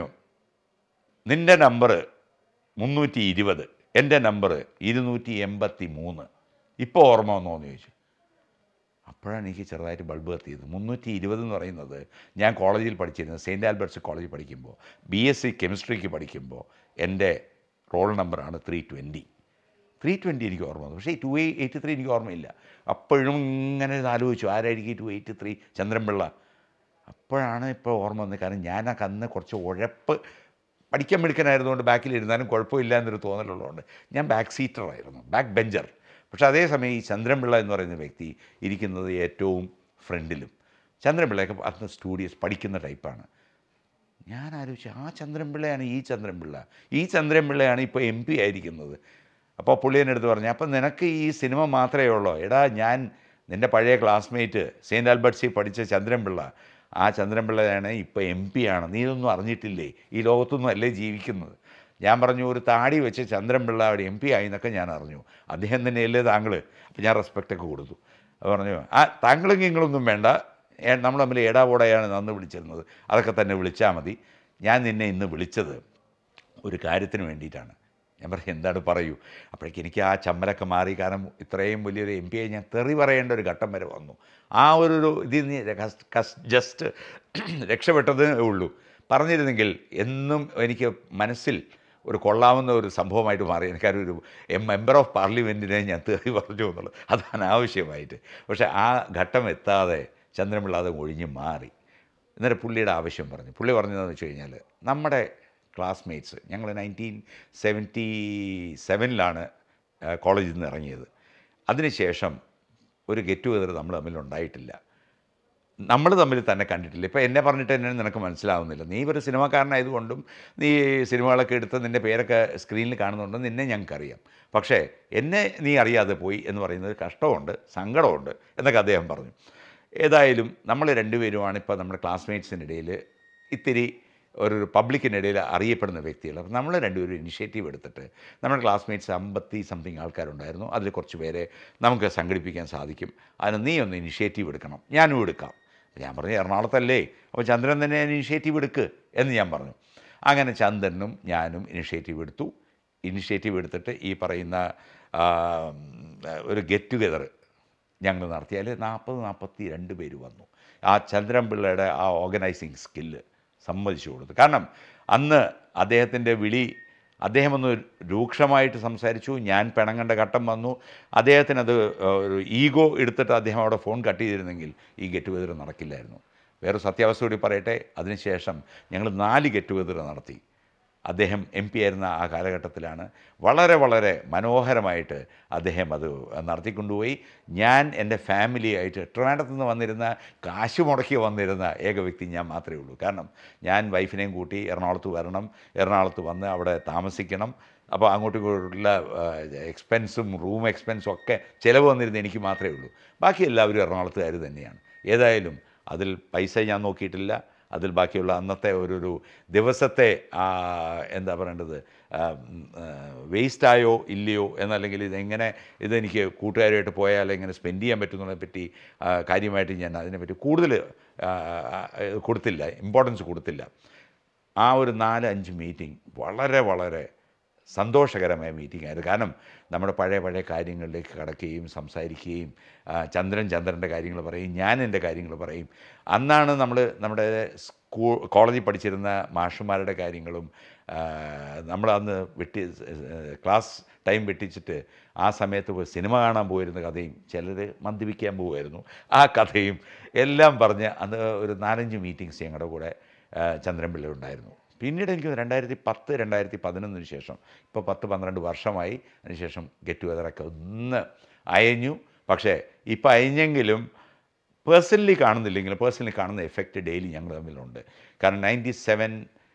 നിൻ്റെ നമ്പർ മുന്നൂറ്റി ഇരുപത് എൻ്റെ നമ്പർ ഇരുന്നൂറ്റി എൺപത്തി മൂന്ന് ഇപ്പോൾ ഓർമ്മ വന്നോ എന്ന് ചോദിച്ചു അപ്പോഴാണ് എനിക്ക് ചെറുതായിട്ട് ബൾബ് കത്തിയത് മുന്നൂറ്റി ഇരുപത് എന്ന് പറയുന്നത് ഞാൻ കോളേജിൽ പഠിച്ചിരുന്നത് സെയിൻറ്റ് ആൽബർട്ട്സ് കോളേജിൽ പഠിക്കുമ്പോൾ ബി എസ് സി കെമിസ്ട്രിക്ക് പഠിക്കുമ്പോൾ എൻ്റെ റോൾ നമ്പറാണ് ത്രീ ട്വൻറ്റി ത്രീ ട്വൻറ്റി എനിക്ക് ഓർമ്മ വന്നു പക്ഷേ ടു എയ്റ്റി ത്രീ എനിക്ക് ഓർമ്മയില്ല അപ്പോഴും ഇങ്ങനെ ഇത് ആലോചിച്ചു ആരായിരിക്കും ടു എയ്റ്റി ത്രീ ചന്ദ്രൻപിള്ള അപ്പോഴാണ് ഇപ്പോൾ ഓർമ്മ വന്നത് കാരണം ഞാനൊക്കെ അന്ന് കുറച്ച് ഉഴപ്പ് പഠിക്കാൻ മിടുക്കനായിരുന്നുകൊണ്ട് ബാക്കിലിരുന്നാലും കുഴപ്പമില്ല എന്നൊരു തോന്നലുള്ളതുകൊണ്ട് ഞാൻ ബാക്ക് സീറ്ററായിരുന്നു ബാക്ക് ബെഞ്ചർ പക്ഷേ അതേസമയം ഈ ചന്ദ്രൻപിള്ള എന്ന് പറയുന്ന വ്യക്തി ഇരിക്കുന്നത് ഏറ്റവും ഫ്രണ്ടിലും ചന്ദ്രൻപിള്ളയൊക്കെ അന്ന് സ്റ്റുഡിയസ് പഠിക്കുന്ന ടൈപ്പാണ് ഞാൻ ആലോചിച്ചു ആ ചന്ദ്രൻപിള്ളയാണ് ഈ ചന്ദ്രൻപിള്ള ഈ ചന്ദ്രൻപിള്ളയാണ് ഇപ്പോൾ എം പി ആയിരിക്കുന്നത് അപ്പോൾ പുള്ളി എൻ്റെ അടുത്ത് പറഞ്ഞു അപ്പം നിനക്ക് ഈ സിനിമ മാത്രമേ ഉള്ളൂ എടാ ഞാൻ നിൻ്റെ പഴയ ക്ലാസ്മേറ്റ് സെയിൻറ്റ് ആൽബർട്ട്സിൽ പഠിച്ച ചന്ദ്രൻപിള്ള ആ ചന്ദ്രൻപിള്ളയാണ് ഇപ്പോൾ എം പി ആണ് നീ ഇതൊന്നും അറിഞ്ഞിട്ടില്ലേ ഈ ലോകത്തൊന്നും അല്ലേ ജീവിക്കുന്നത് ഞാൻ പറഞ്ഞു ഒരു താടി വെച്ച് ചന്ദ്രൻപിള്ള അവിടെ എം പി ആയി എന്നൊക്കെ ഞാൻ അറിഞ്ഞു അദ്ദേഹം തന്നെയല്ലേ താങ്കൾ അപ്പോൾ ഞാൻ റെസ്പെക്റ്റൊക്കെ കൊടുത്തു അപ്പോൾ പറഞ്ഞു ആ താങ്കളും നിങ്ങളൊന്നും വേണ്ട ഏ- നമ്മൾ തമ്മിൽ ഏടാപോടയാണ് അന്ന് വിളിച്ചിരുന്നത് അതൊക്കെ തന്നെ വിളിച്ചാൽ മതി ഞാൻ നിന്നെ ഇന്ന് വിളിച്ചത് ഒരു കാര്യത്തിന് വേണ്ടിയിട്ടാണ് ഞാൻ പറയും എന്താണ് പറയൂ അപ്പോഴേക്ക് എനിക്ക് ആ ചമ്മലൊക്കെ മാറി കാരണം ഇത്രയും വലിയൊരു എം പി ആയി ഞാൻ തെറി പറയേണ്ട ഒരു ഘട്ടം വരെ വന്നു ആ ഒരു ഒരു ഇതിൽ നിന്ന് ജസ്റ്റ് രക്ഷപ്പെട്ടതേ ഉള്ളൂ പറഞ്ഞിരുന്നെങ്കിൽ എന്നും എനിക്ക് മനസ്സിൽ ഒരു കൊള്ളാവുന്ന ഒരു സംഭവമായിട്ട് മാറി എനിക്കൊരു ഒരു മെമ്പർ ഓഫ് പാർലമെൻറ്റിനെ ഞാൻ തെറി പറഞ്ഞു എന്നുള്ളത് അത് അനാവശ്യമായിട്ട് പക്ഷേ ആ ഘട്ടം എത്താതെ ചന്ദ്രൻപിള്ള അത് ഒഴിഞ്ഞ് മാറി എന്നിട്ട് പുള്ളിയുടെ ആവശ്യം പറഞ്ഞു പുള്ളി പറഞ്ഞതെന്ന് വെച്ച് കഴിഞ്ഞാൽ നമ്മുടെ ക്ലാസ്മേറ്റ്സ് ഞങ്ങൾ നയൻറ്റീൻ സെവൻറ്റി സെവനിലാണ് കോളേജിൽ നിന്ന് ഇറങ്ങിയത് അതിനുശേഷം ഒരു ഗെറ്റ് ടുഗദർ നമ്മൾ തമ്മിൽ ഉണ്ടായിട്ടില്ല നമ്മൾ തമ്മിൽ തന്നെ കണ്ടിട്ടില്ല ഇപ്പോൾ എന്നെ പറഞ്ഞിട്ട് തന്നെ നിനക്ക് മനസ്സിലാവുന്നില്ല നീ ഒരു സിനിമാക്കാരനായതുകൊണ്ടും നീ സിനിമകളൊക്കെ എടുത്ത് നിൻ്റെ പേരൊക്കെ സ്ക്രീനിൽ കാണുന്നുണ്ട് നിന്നെ ഞങ്ങൾക്കറിയാം പക്ഷേ എന്നെ നീ അറിയാതെ പോയി എന്ന് പറയുന്നത് കഷ്ടമുണ്ട് സങ്കടമുണ്ട് എന്നൊക്കെ അദ്ദേഹം പറഞ്ഞു ഏതായാലും നമ്മൾ രണ്ടുപേരുമാണ് ഇപ്പോൾ നമ്മുടെ ക്ലാസ്മേറ്റ്സിൻ്റെ ഇടയിൽ ഇത്തിരി ഒരു പബ്ലിക്കിനിടയിൽ അറിയപ്പെടുന്ന വ്യക്തികൾ അപ്പോൾ നമ്മൾ രണ്ടുപേരും ഇനിഷ്യേറ്റീവ് എടുത്തിട്ട് നമ്മുടെ ക്ലാസ്മേറ്റ്സ് അമ്പത്തി സംതിങ് ആൾക്കാരുണ്ടായിരുന്നു അതിൽ കുറച്ച് പേരെ നമുക്ക് സംഘടിപ്പിക്കാൻ സാധിക്കും അതിന് നീ ഒന്ന് ഇനിഷ്യേറ്റീവ് എടുക്കണം ഞാനും എടുക്കാം അപ്പോൾ ഞാൻ പറഞ്ഞു എറണാകുളത്തല്ലേ അപ്പോൾ ചന്ദ്രൻ തന്നെ ഇനിഷ്യേറ്റീവ് എടുക്ക് എന്ന് ഞാൻ പറഞ്ഞു അങ്ങനെ ചന്ദ്രനും ഞാനും ഇനിഷ്യേറ്റീവ് എടുത്തു ഇനിഷ്യേറ്റീവ് എടുത്തിട്ട് ഈ പറയുന്ന ആ, ഒരു ഗെറ്റ് ടുഗെദർ ഞങ്ങൾ നടത്തിയാൽ നാൽപ്പത് നാൽപ്പത്തി രണ്ട് പേര് വന്നു ആ ചന്ദ്രൻപിള്ളയുടെ ആ ഓർഗനൈസിങ് സ്കില്ല് സമ്മതിച്ചു കൊടുത്തു കാരണം അന്ന് അദ്ദേഹത്തിൻ്റെ വിളി അദ്ദേഹം ഒന്ന് രൂക്ഷമായിട്ട് സംസാരിച്ചു ഞാൻ പിണങ്ങേണ്ട ഘട്ടം വന്നു അദ്ദേഹത്തിനത് ഒരു ഈഗോ എടുത്തിട്ട് അദ്ദേഹം അവിടെ ഫോൺ കട്ട് ചെയ്തിരുന്നെങ്കിൽ ഈ ഗെറ്റ് ടുഗെദർ നടക്കില്ലായിരുന്നു വേറെ സത്യാവസ്ഥ കൂടി പറയട്ടെ അതിനുശേഷം ഞങ്ങൾ നാല് ഗെറ്റ് ടുഗെദർ നടത്തി അദ്ദേഹം എം പി ആയിരുന്ന ആ കാലഘട്ടത്തിലാണ് വളരെ വളരെ മനോഹരമായിട്ട് അദ്ദേഹം അത് നടത്തിക്കൊണ്ടുപോയി ഞാൻ എൻ്റെ ഫാമിലിയായിട്ട് ട്രിവാൻഡ്രത്ത് നിന്ന് വന്നിരുന്ന കാശ് മുടക്കി വന്നിരുന്ന ഏക വ്യക്തി ഞാൻ മാത്രമേ ഉള്ളൂ കാരണം ഞാൻ വൈഫിനെയും കൂട്ടി എറണാകുളത്ത് വരണം എറണാകുളത്ത് വന്ന് അവിടെ താമസിക്കണം അപ്പോൾ അങ്ങോട്ടും ഇങ്ങോട്ടുള്ള എക്സ്പെൻസും റൂം എക്സ്പെൻസും ഒക്കെ ചിലവ് വന്നിരുന്ന എനിക്ക് മാത്രമേ ഉള്ളൂ ബാക്കി എല്ലാവരും എറണാകുളത്തുകാർ തന്നെയാണ് ഏതായാലും അതിൽ പൈസ ഞാൻ നോക്കിയിട്ടില്ല അതിൽ ബാക്കിയുള്ള അന്നത്തെ ഒരു ഒരു ദിവസത്തെ ആ, എന്താ പറയേണ്ടത് വേസ്റ്റായോ ഇല്ലയോ എന്നല്ലെങ്കിൽ ഇതെങ്ങനെ ഇതെനിക്ക് കൂട്ടുകാരുമായിട്ട് പോയാൽ എങ്ങനെ സ്പെൻഡ് ചെയ്യാൻ പറ്റുന്നതിനെ പറ്റി ആ, കാര്യമായിട്ട് ഞാൻ അതിനെപ്പറ്റി കൂടുതൽ ആ, ആ, കൊടുത്തില്ല ഇമ്പോർട്ടൻസ് കൊടുത്തില്ല ആ ഒരു നാല് അഞ്ച് മീറ്റിംഗ് വളരെ വളരെ സന്തോഷകരമായ മീറ്റിംഗ് ആയിരുന്നു കാരണം നമ്മുടെ പഴയ പഴയ കാര്യങ്ങളിലേക്ക് കടക്കുകയും സംസാരിക്കുകയും ആ, ചന്ദ്രൻ ചന്ദ്രൻ്റെ കാര്യങ്ങൾ പറയും ഞാൻ എൻ്റെ കാര്യങ്ങൾ പറയും അന്നാണ് നമ്മൾ നമ്മുടെ സ്കൂൾ കോളേജിൽ പഠിച്ചിരുന്ന മാഷുമാരുടെ കാര്യങ്ങളും ആ, നമ്മൾ അന്ന് വെട്ടി ക്ലാസ് ടൈം വെട്ടിച്ചിട്ട് ആ സമയത്ത് പോയി സിനിമ കാണാൻ പോയിരുന്ന കഥയും ചിലർ മദ്യപിക്കാൻ പോകുമായിരുന്നു ആ കഥയും എല്ലാം പറഞ്ഞ് അന്ന് ഒരു നാലഞ്ച് മീറ്റിങ്സ് ഞങ്ങളുടെ കൂടെ ആ, ചന്ദ്രൻപിള്ള ഉണ്ടായിരുന്നു പിന്നീട് എനിക്ക് രണ്ടായിരത്തി പത്ത് രണ്ടായിരത്തി പതിനൊന്നിന് ശേഷം ഇപ്പോൾ പത്ത് പന്ത്രണ്ട് വർഷമായി അതിനുശേഷം ഗെറ്റ് ടുഗദറൊക്കെ ഒന്ന് അയഞ്ഞു പക്ഷേ ഇപ്പോൾ അയഞ്ഞെങ്കിലും പേഴ്സണലി കാണുന്നില്ലെങ്കിലും പേഴ്സണലി കാണുന്ന എഫക്റ്റ് ഡെയിലി ഞങ്ങൾ തമ്മിലുണ്ട് കാരണം ninety seven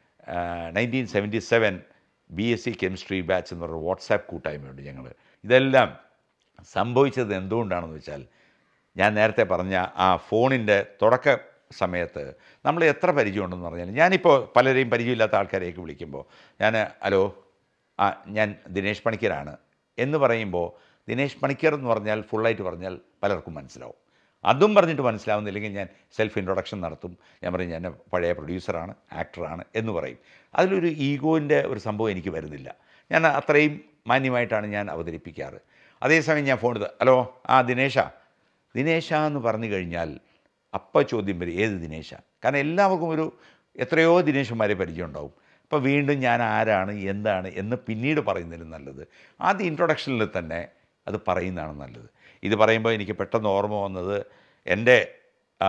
nineteen seventy seven B S C chemistry batch എന്ന് പറയുന്ന വാട്സാപ്പ് കൂട്ടായ്മയുണ്ട് ഞങ്ങൾ ഇതെല്ലാം സംഭവിച്ചത് എന്തുകൊണ്ടാണെന്ന് വെച്ചാൽ ഞാൻ നേരത്തെ പറഞ്ഞ ആ ഫോണിൻ്റെ തുടക്ക സമയത്ത് നമ്മൾ എത്ര പരിചയമുണ്ടെന്ന് പറഞ്ഞാൽ ഞാനിപ്പോൾ പലരെയും പരിചയമില്ലാത്ത ആൾക്കാരെയൊക്കെ വിളിക്കുമ്പോൾ ഞാൻ ഹലോ ആ ഞാൻ ദിനേഷ് പണിക്കരാണ് എന്ന് പറയുമ്പോൾ ദിനേഷ് പണിക്കർ എന്ന് പറഞ്ഞാൽ ഫുള്ളായിട്ട് പറഞ്ഞാൽ പലർക്കും മനസ്സിലാവും അതും പറഞ്ഞിട്ട് മനസ്സിലാവുന്നില്ലെങ്കിൽ ഞാൻ സെൽഫ് ഇൻട്രൊഡക്ഷൻ നടത്തും ഞാൻ പറയും ഞാൻ പഴയ പ്രൊഡ്യൂസറാണ് ആക്ടറാണ് എന്ന് പറയും അതിലൊരു ഈഗോൻ്റെ ഒരു സംഭവം എനിക്ക് വരുന്നില്ല ഞാൻ അത്രയും മാന്യമായിട്ടാണ് ഞാൻ അവതരിപ്പിക്കാറ് അതേസമയം ഞാൻ ഫോൺ എടുത്ത് ഹലോ ആ ദിനേശ ദിനേശ എന്ന് പറഞ്ഞു കഴിഞ്ഞാൽ അപ്പം ചോദ്യം വരും ഏത് ദിനേശ കാരണം എല്ലാവർക്കും ഒരു എത്രയോ ദിനേശന്മാരെ പരിചയം ഉണ്ടാവും അപ്പോൾ വീണ്ടും ഞാൻ ആരാണ് എന്താണ് എന്ന് പിന്നീട് പറയുന്നതിന് നല്ലത് ആദ്യ ഇൻട്രൊഡക്ഷനിൽ തന്നെ അത് പറയുന്നതാണ് നല്ലത് ഇത് പറയുമ്പോൾ എനിക്ക് പെട്ടെന്ന് ഓർമ്മ വന്നത് എൻ്റെ ആ,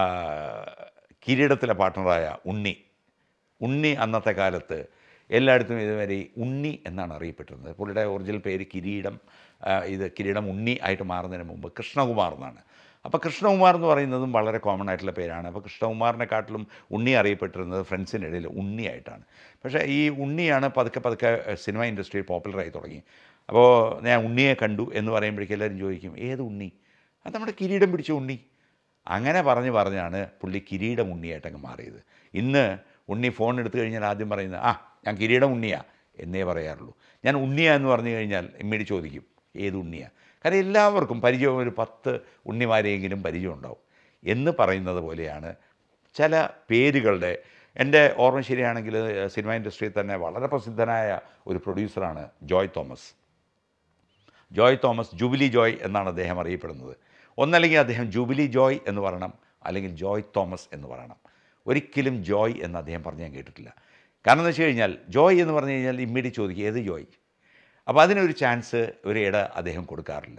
കിരീടത്തിലെ പാർട്ട്ണറായ ഉണ്ണി ഉണ്ണി അന്നത്തെ കാലത്ത് എല്ലായിടത്തും ഇതുവരെ ഈ ഉണ്ണി എന്നാണ് അറിയപ്പെട്ടിരുന്നത് പുള്ളിയുടെ ഒറിജിനൽ പേര് കിരീടം ആ, ഇത് കിരീടം ഉണ്ണി ആയിട്ട് മാറുന്നതിന് മുമ്പ് കൃഷ്ണകുമാർ എന്നാണ് അപ്പോൾ കൃഷ്ണകുമാർ എന്ന് പറയുന്നതും വളരെ കോമൺ ആയിട്ടുള്ള പേരാണ് അപ്പോൾ കൃഷ്ണകുമാറിനെക്കാട്ടിലും ഉണ്ണി അറിയപ്പെട്ടിരുന്നത് ഫ്രണ്ട്സിൻ്റെ ഇടയിൽ ഉണ്ണിയായിട്ടാണ് പക്ഷേ ഈ ഉണ്ണിയാണ് പതുക്കെ പതുക്കെ സിനിമ ഇൻഡസ്ട്രിയിൽ പോപ്പുലറായി തുടങ്ങി അപ്പോൾ ഞാൻ ഉണ്ണിയെ കണ്ടു എന്ന് പറയുമ്പോഴേക്കും എല്ലാവരും ചോദിക്കും ഏത് ഉണ്ണി അത് നമ്മുടെ കിരീടം പിടിച്ച ഉണ്ണി അങ്ങനെ പറഞ്ഞ് പറഞ്ഞാണ് പുള്ളി കിരീടം ഉണ്ണിയായിട്ടങ്ങ് മാറിയത് ഇന്ന് ഉണ്ണി ഫോൺ എടുത്തു കഴിഞ്ഞാൽ ആദ്യം പറയുന്നത് ആ ഞാൻ കിരീടം ഉണ്ണിയാ എന്നേ പറയാറുള്ളൂ ഞാൻ ഉണ്ണിയ എന്ന് പറഞ്ഞു കഴിഞ്ഞാൽ ഇമ്മീടി ചോദിക്കും ഏത് ഉണ്ണിയാ കാരണം എല്ലാവർക്കും പരിചയം ഒരു പത്ത് ഉണ്ണിമാരെയെങ്കിലും പരിചയം ഉണ്ടാവും എന്ന് പറയുന്നത് പോലെയാണ് ചില പേരുകളുടെ എൻ്റെ ഓർമ്മ ശരിയാണെങ്കിൽ സിനിമ ഇൻഡസ്ട്രിയിൽ തന്നെ വളരെ പ്രസിദ്ധനായ ഒരു പ്രൊഡ്യൂസറാണ് ജോയ് തോമസ് ജോയ് തോമസ് ജൂബിലി ജോയ് എന്നാണ് അദ്ദേഹം അറിയപ്പെടുന്നത് ഒന്നല്ലെങ്കിൽ അദ്ദേഹം ജൂബിലി ജോയ് എന്ന് പറയണം അല്ലെങ്കിൽ ജോയ് തോമസ് എന്ന് പറയണം ഒരിക്കലും ജോയ് എന്ന് അദ്ദേഹം പറഞ്ഞ് ഞാൻ കേട്ടിട്ടില്ല കാരണം എന്ന് വെച്ച് കഴിഞ്ഞാൽ ജോയ് എന്ന് പറഞ്ഞു കഴിഞ്ഞാൽ ഇമ്മീഡിയറ്റ് ചോദിക്കുക ഏത് ജോയ് അപ്പോൾ അതിനൊരു ചാൻസ് ഒരു ഇട അദ്ദേഹം കൊടുക്കാറില്ല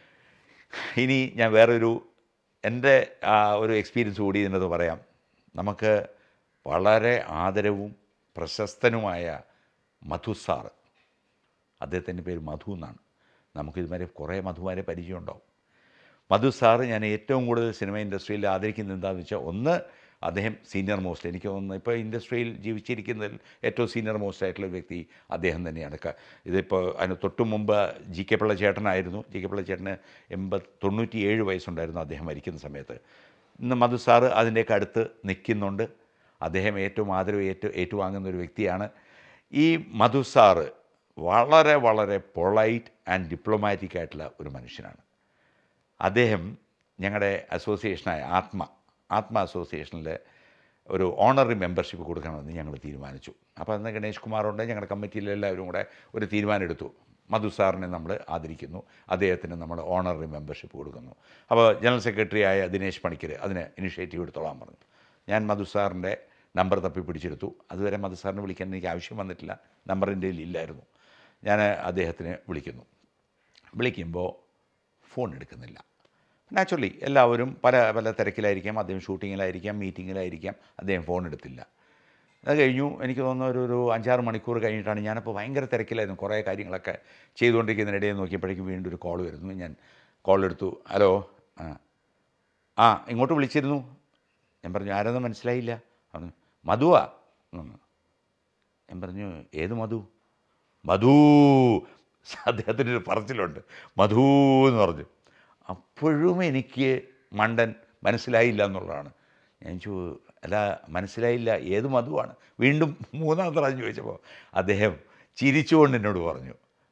ഇനി ഞാൻ വേറൊരു എൻ്റെ ആ, ഒരു എക്സ്പീരിയൻസ് കൂടി ഇതിനകത്ത് പറയാം നമുക്ക് വളരെ ആദരവും പ്രശസ്തനുമായ മധു സാറ് അദ്ദേഹത്തിൻ്റെ പേര് മധു എന്നാണ് നമുക്ക് ഇതുവരെ കുറേ മധുമാരെ പരിചയമുണ്ടാവും മധു സാറ് ഞാൻ ഏറ്റവും കൂടുതൽ സിനിമ ഇൻഡസ്ട്രിയിൽ ആദരിക്കുന്നത് എന്താണെന്ന് വെച്ചാൽ ഒന്ന് അദ്ദേഹം സീനിയർ മോസ്റ്റ് എനിക്ക് തോന്നുന്നു ഇപ്പോൾ ഇൻഡസ്ട്രിയിൽ ജീവിച്ചിരിക്കുന്നതിൽ ഏറ്റവും സീനിയർ മോസ്റ്റ് ആയിട്ടുള്ള ഒരു വ്യക്തി അദ്ദേഹം തന്നെയാണ് ക- ഇതിപ്പോൾ അതിന് തൊട്ട് മുമ്പ് ജി കെ പിള്ള ചേട്ടനായിരുന്നു ജി കെ പിള്ള ചേട്ടന് എൺപത് തൊണ്ണൂറ്റി ഏഴ് വയസ്സുണ്ടായിരുന്നു അദ്ദേഹം മരിക്കുന്ന സമയത്ത് ഇന്ന് മധു സാറ് അതിൻ്റെയൊക്കെ അടുത്ത് നിൽക്കുന്നുണ്ട് അദ്ദേഹം ഏറ്റവും ആദരവ് ഏറ്റു ഏറ്റുവാങ്ങുന്ന ഒരു വ്യക്തിയാണ് ഈ മധു സാറ് വളരെ വളരെ പൊളൈറ്റ് ആൻഡ് ഡിപ്ലോമാറ്റിക് ആയിട്ടുള്ള ഒരു മനുഷ്യനാണ് അദ്ദേഹം ഞങ്ങളുടെ അസോസിയേഷനായ ആത്മ ആത്മ അസോസിയേഷനിൽ ഒരു ഓണററി മെമ്പർഷിപ്പ് കൊടുക്കണമെന്ന് ഞങ്ങൾ തീരുമാനിച്ചു അപ്പോൾ അന്ന് ഗണേഷ് കുമാറുണ്ട് ഞങ്ങളുടെ കമ്മിറ്റിയിലെ എല്ലാവരും കൂടെ ഒരു തീരുമാനം എടുത്തു മധു സാറിനെ നമ്മൾ ആദരിക്കുന്നു അദ്ദേഹത്തിന് നമ്മൾ ഓണററി മെമ്പർഷിപ്പ് കൊടുക്കുന്നു അപ്പോൾ ജനറൽ സെക്രട്ടറി ആയ ദിനേശ് പണിക്കർ അതിന് ഇനിഷ്യേറ്റീവ് എടുത്തോളാൻ പറഞ്ഞു ഞാൻ മധു സാറിൻ്റെ നമ്പർ തപ്പി പിടിച്ചെടുത്തു അതുവരെ മധു സാറിനെ വിളിക്കാൻ എനിക്ക് ആവശ്യം വന്നിട്ടില്ല നമ്പർ എൻ്റെ കയ്യിൽ ഇല്ലായിരുന്നു ഞാൻ അദ്ദേഹത്തിനെ വിളിക്കുന്നു വിളിക്കുമ്പോൾ ഫോൺ എടുക്കുന്നില്ല നാച്ചുറലി എല്ലാവരും പല പല തിരക്കിലായിരിക്കാം അദ്ദേഹം ഷൂട്ടിങ്ങിലായിരിക്കാം മീറ്റിങ്ങിലായിരിക്കാം അദ്ദേഹം ഫോൺ എടുത്തില്ല അത് കഴിഞ്ഞു എനിക്ക് തോന്നുന്ന ഒരു ഒരു അഞ്ചാറ് മണിക്കൂർ കഴിഞ്ഞിട്ടാണ് ഞാനപ്പോൾ ഭയങ്കര തിരക്കിലായിരുന്നു കുറേ കാര്യങ്ങളൊക്കെ ചെയ്തുകൊണ്ടിരിക്കുന്നതിനിടയിൽ നോക്കിയപ്പോഴേക്കും വീണ്ടും ഒരു കോൾ വരുന്നു ഞാൻ കോൾ എടുത്തു ഹലോ ആ ആ ഇങ്ങോട്ട് വിളിച്ചിരുന്നു ഞാൻ പറഞ്ഞു ആരെന്ന് മനസ്സിലായില്ല പറഞ്ഞു മധുവാ എന്ന്. ഞാൻ പറഞ്ഞു ഏത് മധു മധു അദ്ദേഹത്തിൻ്റെ ഒരു പറച്ചിലുണ്ട് മധു എന്ന് പറഞ്ഞു അപ്പോഴും എനിക്ക് മണ്ടൻ മനസ്സിലായില്ല എന്നുള്ളതാണ് ഞാൻ ചോ അല്ല മനസ്സിലായില്ല ഏത് മധുവാണ് വീണ്ടും മൂന്നാം പ്രാവശ്യം ചോദിച്ചപ്പോൾ അദ്ദേഹം ചിരിച്ചുകൊണ്ട് എന്നോട് പറഞ്ഞു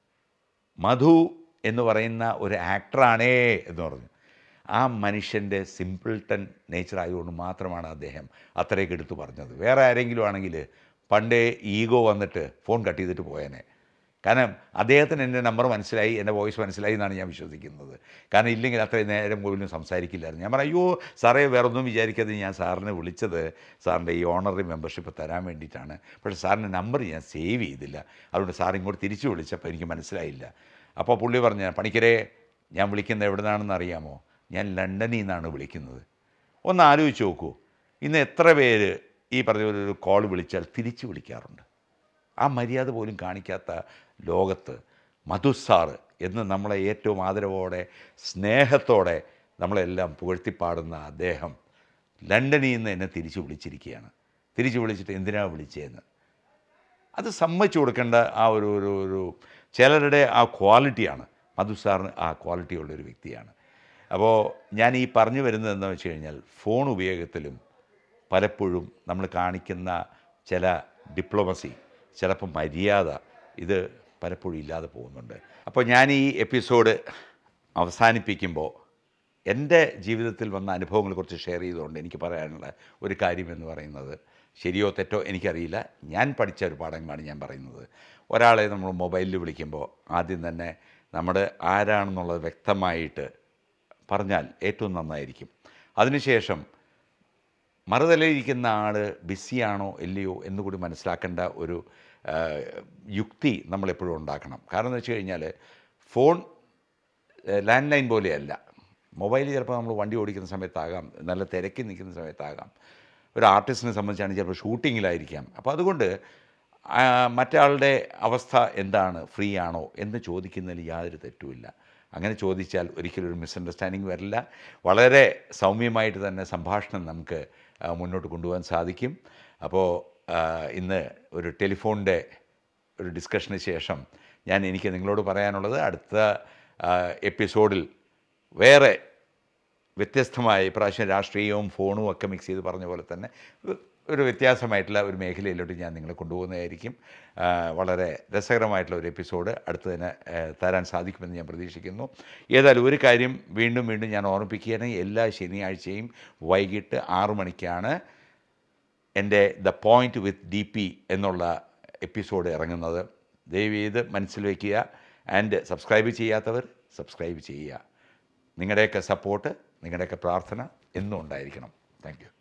മധു എന്ന് പറയുന്ന ഒരു ആക്ടറാണേ എന്ന് പറഞ്ഞു ആ മനുഷ്യൻ്റെ സിമ്പിൾട്ടൺ നേച്ചർ ആയതുകൊണ്ട് മാത്രമാണ് അദ്ദേഹം അത്രയൊക്കെ എടുത്തു പറഞ്ഞത് വേറെ ആരെങ്കിലും ആണെങ്കിൽ പണ്ടേ ഈഗോ വന്നിട്ട് ഫോൺ കട്ട് ചെയ്തിട്ട് പോയേനെ കാരണം അദ്ദേഹത്തിന് എൻ്റെ നമ്പർ മനസ്സിലായി എൻ്റെ വോയിസ് മനസ്സിലായി എന്നാണ് ഞാൻ വിശ്വസിക്കുന്നത് കാരണം ഇല്ലെങ്കിൽ അത്രയും നേരം പോലും സംസാരിക്കില്ലായിരുന്നു ഞാൻ പറഞ്ഞു അയ്യോ സാറേ വേറെ ഒന്നും വിചാരിക്കാതെ ഞാൻ സാറിനെ വിളിച്ചത് സാറിൻ്റെ ഈ ഓണററി മെമ്പർഷിപ്പ് തരാൻ വേണ്ടിയിട്ടാണ് പക്ഷേ സാറിൻ്റെ നമ്പർ ഞാൻ സേവ് ചെയ്തില്ല അതുകൊണ്ട് സാർ ഇങ്ങോട്ട് തിരിച്ചു വിളിച്ചപ്പോൾ എനിക്ക് മനസ്സിലായില്ല അപ്പോൾ പുള്ളി പറഞ്ഞു പണിക്കരെ ഞാൻ വിളിക്കുന്നത് എവിടെ നിന്നാണെന്ന് അറിയാമോ ഞാൻ ലണ്ടനിൽ നിന്നാണ് വിളിക്കുന്നത് ഒന്ന് ആലോചിച്ച് നോക്കൂ ഇന്ന് എത്ര പേര് ഈ പറഞ്ഞ പോലെ ഒരു കോൾ വിളിച്ചാൽ തിരിച്ചു വിളിക്കാറുണ്ട് ആ മര്യാദ പോലും കാണിക്കാത്ത ലോകത്ത് മധു സാറ് എന്ന് നമ്മളെ ഏറ്റവും ആദരവോടെ സ്നേഹത്തോടെ നമ്മളെല്ലാം പുകഴ്ത്തിപ്പാടുന്ന അദ്ദേഹം ലണ്ടനിൽ നിന്ന് എന്നെ തിരിച്ചു വിളിച്ചിരിക്കുകയാണ് തിരിച്ചു വിളിച്ചിട്ട് എന്തിനാണ് വിളിച്ചതെന്ന് അത് സമ്മതിച്ചു കൊടുക്കേണ്ട ആ ഒരു ഒരു ഒരു ചിലരുടെ ആ ക്വാളിറ്റിയാണ് മധു സാറിന് ആ ക്വാളിറ്റി ഉള്ളൊരു വ്യക്തിയാണ് അപ്പോൾ ഞാൻ ഈ പറഞ്ഞു വരുന്നത് എന്താണെന്ന് വെച്ച് കഴിഞ്ഞാൽ ഫോൺ ഉപയോഗത്തിലും പലപ്പോഴും നമ്മൾ കാണിക്കുന്ന ചില ഡിപ്ലോമസി ചിലപ്പോൾ മര്യാദ ഇത് പലപ്പോഴും ഇല്ലാതെ പോകുന്നുണ്ട് അപ്പോൾ ഞാൻ ഈ എപ്പിസോഡ് അവസാനിപ്പിക്കുമ്പോൾ എൻ്റെ ജീവിതത്തിൽ വന്ന അനുഭവങ്ങളെക്കുറിച്ച് ഷെയർ ചെയ്തുകൊണ്ട് എനിക്ക് പറയാനുള്ള ഒരു കാര്യം എന്ന് പറയുന്നത് ശരിയോ തെറ്റോ എനിക്കറിയില്ല ഞാൻ പഠിച്ച ഒരു പാഠങ്ങളാണ് ഞാൻ പറയുന്നത് ഒരാളെ നമ്മൾ മൊബൈലിൽ വിളിക്കുമ്പോൾ ആദ്യം തന്നെ നമ്മുടെ ആരാണെന്നുള്ളത് വ്യക്തമായിട്ട് പറഞ്ഞാൽ ഏറ്റവും നന്നായിരിക്കും അതിനുശേഷം മറുതലയിരിക്കുന്ന ആൾ ബിസിയാണോ ഇല്ലയോ എന്നുകൂടി മനസ്സിലാക്കേണ്ട ഒരു ആ, യുക്തി നമ്മളെപ്പോഴും ഉണ്ടാക്കണം കാരണം എന്ന് വെച്ച് കഴിഞ്ഞാൽ ഫോൺ ലാൻഡ് ലൈൻ പോലെയല്ല മൊബൈൽ ചിലപ്പോൾ നമ്മൾ വണ്ടി ഓടിക്കുന്ന സമയത്താകാം നല്ല തിരക്കി നിൽക്കുന്ന സമയത്താകാം ഒരു ആർട്ടിസ്റ്റിനെ സംബന്ധിച്ചാണെങ്കിൽ ചിലപ്പോൾ ഷൂട്ടിങ്ങിലായിരിക്കാം അപ്പോൾ അതുകൊണ്ട് ആ, മറ്റാളുടെ അവസ്ഥ എന്താണ് ഫ്രീ ആണോ എന്ന് ചോദിക്കുന്നതിൽ യാതൊരു തെറ്റുമില്ല അങ്ങനെ ചോദിച്ചാൽ ഒരിക്കലും ഒരു മിസ്അണ്ടർസ്റ്റാൻഡിങ് വരില്ല വളരെ സൗമ്യമായിട്ട് തന്നെ സംഭാഷണം നമുക്ക് ആ, മുന്നോട്ട് കൊണ്ടുപോകാൻ സാധിക്കും അപ്പോൾ ആ, ഇന്ന് ഒരു ടെലിഫോണിൻ്റെ ഒരു ഡിസ്കഷന് ശേഷം ഞാൻ എനിക്ക് നിങ്ങളോട് പറയാനുള്ളത് അടുത്ത ആ, എപ്പിസോഡിൽ വേറെ വ്യത്യസ്തമായ ഇപ്രാവശ്യം രാഷ്ട്രീയവും ഫോണും ഒക്കെ മിക്സ് ചെയ്ത് പറഞ്ഞ പോലെ തന്നെ ഒരു- ഒരു വ്യത്യാസമായിട്ടുള്ള ഒരു മേഖലയിലോട്ട് ഞാൻ നിങ്ങളെ കൊണ്ടുപോകുന്നതായിരിക്കും ആ, വളരെ രസകരമായിട്ടുള്ള ഒരു എപ്പിസോഡ് അടുത്ത് തന്നെ ആ, തരാൻ സാധിക്കുമെന്ന് ഞാൻ പ്രതീക്ഷിക്കുന്നു ഏതായാലും ഒരു കാര്യം വീണ്ടും വീണ്ടും ഞാൻ ഓർമ്മിപ്പിക്കുകയാണ് എല്ലാ ശനിയാഴ്ചയും വൈകിട്ട് ആറു മണിക്കാണ് എൻ്റെ the point with D P എന്നുള്ള എപ്പിസോഡ് ഇറങ്ങുന്നത് ദയവ് ചെയ്ത് മനസ്സിൽ വയ്ക്കുക ആൻഡ് സബ്സ്ക്രൈബ് ചെയ്യാത്തവർ സബ്സ്ക്രൈബ് ചെയ്യുക നിങ്ങളുടെയൊക്കെ സപ്പോർട്ട് നിങ്ങളുടെയൊക്കെ പ്രാർത്ഥന എന്നും ഉണ്ടായിരിക്കണം താങ്ക് യു